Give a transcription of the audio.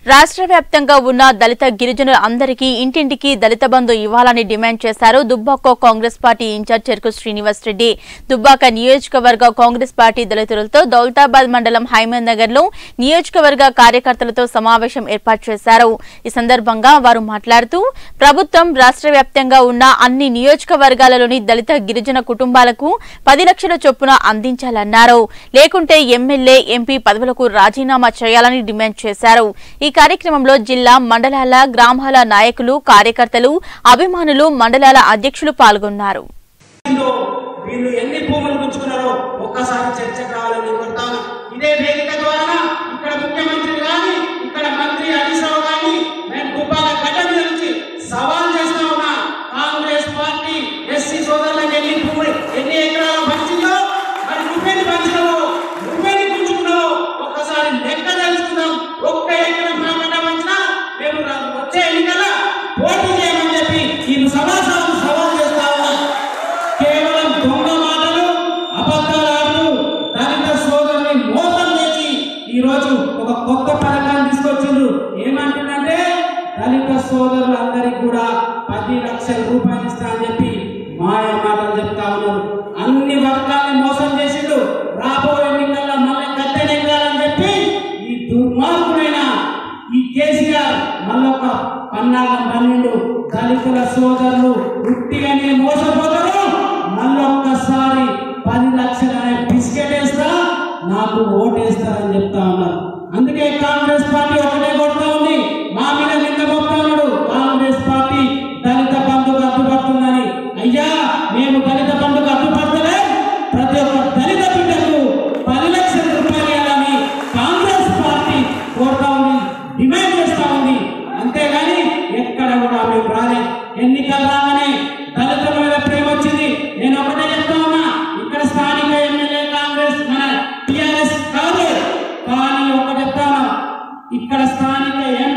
రాష్ట్ర వ్యాప్తంగా ఉన్న దళిత గిరిజనుల అందరికీ ఇంటింటికి దళిత బంధు ఇవ్వాలని డిమాండ్ చేశారు దుబ్బాక కాంగ్రెస్ పార్టీ ఇన్ఛార్జ్ చెరుకు శ్రీనివాస్ రెడ్డి దుబ్బాక నియోజకవర్గ కాంగ్రెస్ పార్టీ దళితులతో దౌలతాబాద్ మండలం హైమద్ నగర్ లో నియోజకవర్గ కార్యకర్తలతో సమావేశం ఏర్పాటు చేశారు ఈ సందర్భంగా వారు మాట్లాడుతూ ప్రభుత్వం రాష్ట్ర వ్యాప్తంగా ఉన్న అన్ని నియోజకవర్గాలలోని దళిత గిరిజన కుటుంబాలకు పది లక్షల చొప్పున అందించాలన్నారు లేకుంటే ఎమ్మెల్యే ఎంపీ పదవులకు రాజీనామా చేయాలని డిమాండ్ చేశారు ఈ కార్యక్రమంలో జిల్లా మండలాల గ్రామాల నాయకులు కార్యకర్తలు అభిమానులు మండలాల అధ్యక్షులు పాల్గొన్నారు వీళ్ళు వీళ్ళు ఎన్ని భూములు పుచ్చుకున్నారో ఒక్కసారి చర్చకు రావాలని కోరుతాను ఇదే వేదిక ద్వారా ఇక్కడ ముఖ్యమంత్రి కానీ ఇక్కడ మంత్రి హరీష్ రావు కానీ మేము దుబ్బాక గడ్డ మీద నుంచి సవాల్ చేస్తా ఉన్నా కాంగ్రెస్ పార్టీ ఎస్సీ సోదరులకు ఎన్ని భూములు ఎన్ని ఎకరాలు పంచిందో మరి నువ్వెన్ని పంచినావో నువ్వెన్ని పుచ్చుకున్నావో ఒక్కసారి లెక్క తెలుసుకుందాం ఒక్క ఎకరం మాకంట పంచినా మేము రా- వచ్చే ఎన్నికల పోటీ చేయమని చెప్పి ఈ సమాచారం సవాల్ చేస్తా ఉన్నాం కేవలం దొంగ మాటలు అబద్ధాలు ఆడుతూ దళిత సోదరుని మోసం చేసి ఈ రోజు ఒక కొత్త పథకాన్ని తీసుకొచ్చిండ్రు ఏమంటుందంటే దళిత సోదరులందరికీ కూడా పది లక్షల రూపాయలు ఇస్తా అని చెప్పి మాయ మాటలు చెప్తా ఉన్నారు అన్ని వర్గాల్ని మోసం చేసిండు రాబోయే ఎన్నికల్లో మళ్ళీ కట్టెనెక్కాలని చెప్పి ఈ దుర్మార్గుడైన ఈ కేసీఆర్ మళ్ళొక పన్నాగం పన్నెండు దళితుల సోదరులు ఉట్టిగానే మోసపోతారు మళ్ళొక్కసారి పది లక్షల బిస్కెట్ వేస్తా నాకు ఓటేస్తారని చెప్తా ఉన్నారు అందుకే కాంగ్రెస్ పార్టీ ఒకటే కొడతా ఉంది మా మీద నింద కొడతా ఉన్నాడు కాంగ్రెస్ పార్టీ దళిత బంధుకు అడ్డుపడుతుందని అయ్యా మేము దళిత బంధుకు అడ్డుపడతలే ప్రతి ఒక్క దళిత బిడ్డకు పది లక్షల రూపాయలు ఇవ్వాలని కాంగ్రెస్ పార్టీ కోరుతా ఉంది డిమాండ్ చేస్తా ఉంది అంతేగాని ఎక్కడ కూడా మేము రాలే ఎన్నికలు రాగానే దళితుల మీద ప్రేమ వచ్చింది నేను ఒకటే చెప్తా ఉన్నా ఇక్కడ స్థానిక ఎమ్మెల్యే కాంగ్రెస్ మన టిఆర్ఎస్ కాదు కానీ ఒకటి చెప్తా ఉన్నా ఇక్కడ స్థానిక